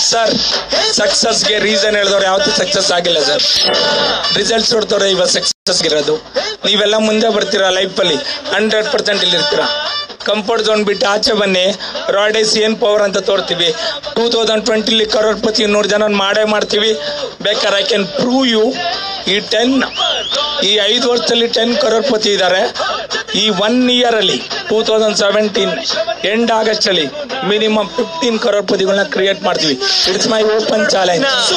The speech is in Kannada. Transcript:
ಸರ್ ಸಕ್ಸಸ್ಗೆ ರೀಸನ್ ಹೇಳಿದವ್ರು ಯಾವತ್ತೂ ಸಕ್ಸಸ್ ಆಗಿಲ್ಲ ಸರ್ ರಿಸಲ್ಟ್ಸ್ ಹೊಡ್ದವ್ರೆ ಇವಾಗ ಸಕ್ಸಸ್ ಇರೋದು ನೀವೆಲ್ಲ ಮುಂದೆ ಬರ್ತೀರಾ ಲೈಫಲ್ಲಿ ಹಂಡ್ರೆಡ್ ಪರ್ಸೆಂಟ್ ಇಲ್ಲಿ ಇರ್ತೀರಾ ಕಂಫರ್ಟ್ ಝೋನ್ ಬಿಟ್ಟು ಆಚೆ ಬನ್ನಿ ರಾಡೇಸ್ ಏನ್ ಪವರ್ ಅಂತ ತೋರ್ತೀವಿ ಟೂ ತೌಸಂಡ್ ಟ್ವೆಂಟಿಲಿ ಕರೋಡ್ಪತಿ ನೂರು ಜನ ಮಾಡೇ ಮಾಡ್ತೀವಿ ಬೇಕಾದ್ರೆ ಐ ಕ್ಯಾನ್ ಪ್ರೂವ್ ಯು ಈ ಟೆನ್ ಈ ಐದು ವರ್ಷದಲ್ಲಿ ಟೆನ್ ಕರೋಡ್ಪತಿ ಇದ್ದಾರೆ ಈ ಒನ್ ಇಯರ್ ಅಲ್ಲಿ two thousand seventeen end August ಅಲ್ಲಿ ಮಿನಿಮಮ್ ಫಿಫ್ಟೀನ್ ಕರೋಡ್ಪತಿಗಳನ್ನ ಕ್ರಿಯೇಟ್ ಮಾಡ್ತೀವಿ ಇಟ್ಸ್ ಮೈ ಓಪನ್ ಚಾಲೆಂಜ್